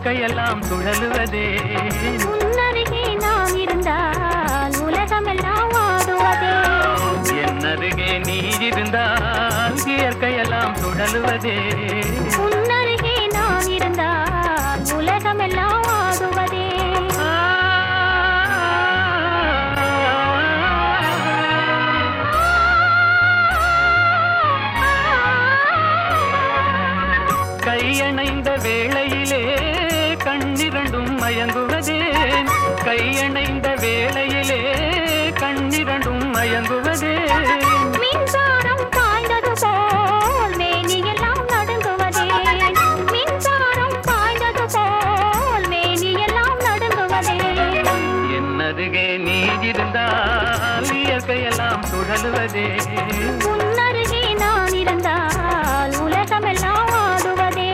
இயற்கையெல்லாம் சுழலுவதே உன்னருகே நான் இருந்தால் உலகமெல்லாம் ஆடுவதே என்னருகே நீ இருந்தால் இயற்கையெல்லாம் சுழலுவதே உன்னருகே நான் இருந்தால் உலகமெல்லாம் ஆடுவதே கையணைந்த வேளையிலே கண்ணிரண்டும் மயங்குவதே கையணைந்த வேளையிலே கண்ணிரண்டும் மயங்குவதே மின்சாரம் பாய்ந்தது போல் மேனியெல்லாம் நடுங்குவதே மின்சாரம் பாய்ந்தது போல் மேனியெல்லாம் நடுங்குவதே என்னருகே நீ இருந்தால் இயற்கையெல்லாம் சுழலுவதே உன்னருகே நான் இருந்தால் உலகமெல்லாம் ஆடுவதே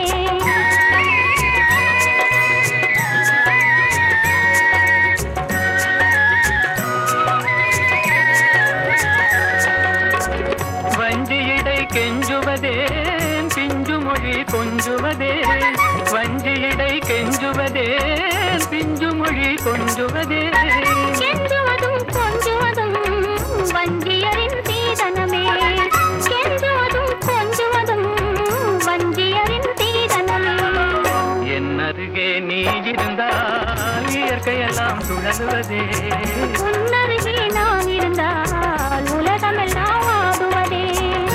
வஞ்சியிடை கெஞ்சுவதே பிஞ்சு மொழி கொஞ்சுவதே வஞ்சியிடை கெஞ்சுவதே பிஞ்சு மொழி கொஞ்சுவதே கெஞ்சுவதும் கொஞ்சுவதும் வஞ்சியரின் சீதனமே கெஞ்சுவதும் கொஞ்சுவதும் வஞ்சியரின் சீதனமே என்னருகே நீ இருந்தால் இயற்கையெல்லாம் சுழலுவதே உன்னருகே நான் இருந்தால் உலகமெல்லாம் ஆடுவதே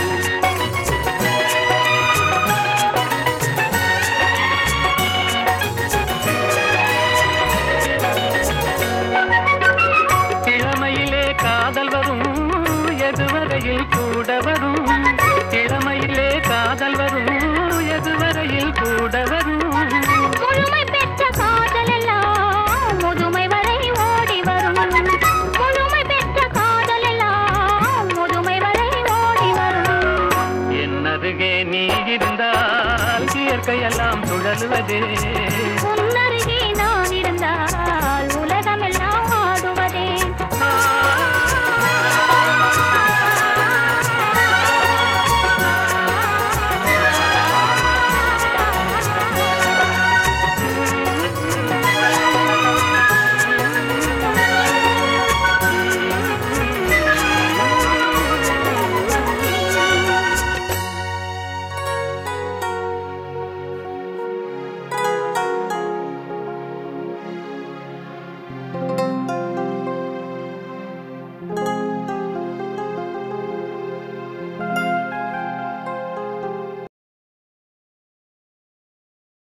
இளமையிலே காதல் வரும் எதுவரையில் கூட வரும் இளமையிலே காதல் வரும் எதுவரையில் கூட வரும் முழுமை பெற்ற காதல் எல்லாம் முதுமை வரை ஓடி வரும் முழுமை பெற்ற காதல் எல்லாம் முதுமை வரை ஓடி வரும் என்னருகே நீ இருந்தால் இயற்கையெல்லாம் சுழலுவதே